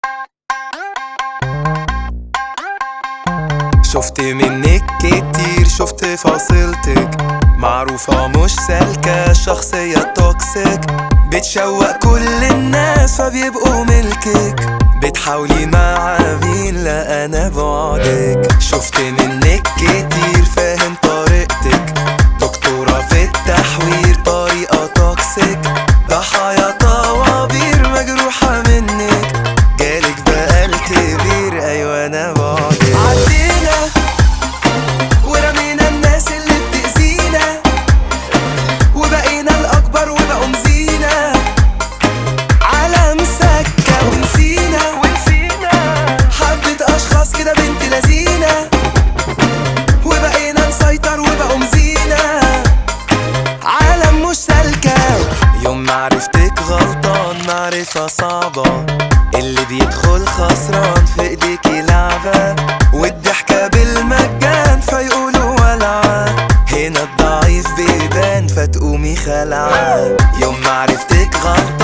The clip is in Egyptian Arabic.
شفت منك كتير شفت فاصلتك معروفة مش سالكة شخصية توكسيك بتشوق كل الناس فبيبقوا ملكك بتحاولي مع مين لا انا بعدك شفت منك كتير فاهم طريقتك دكتورة في التحوير طريقة توكسيك ضحايا طوابير مجروحة منك جالك بقى الكبير ايوه انا بعدك عدينا ورمينا الناس اللي بتأذينا وبقينا الأكبر وبقوا مزينة عالم سكة ونسينا ونسينا حبة أشخاص كده بنت لذينة وبقينا نسيطر وبقوا مزينة عالم مش سالكة يوم ما عرفتك غلطان معرفة صعبة اللي بيدخل خسران في ايديكي لعبة والضحكة بالمجان فيقولوا ولعة هنا الضعيف بيبان فتقومي خلعة يوم ما عرفتك غلطان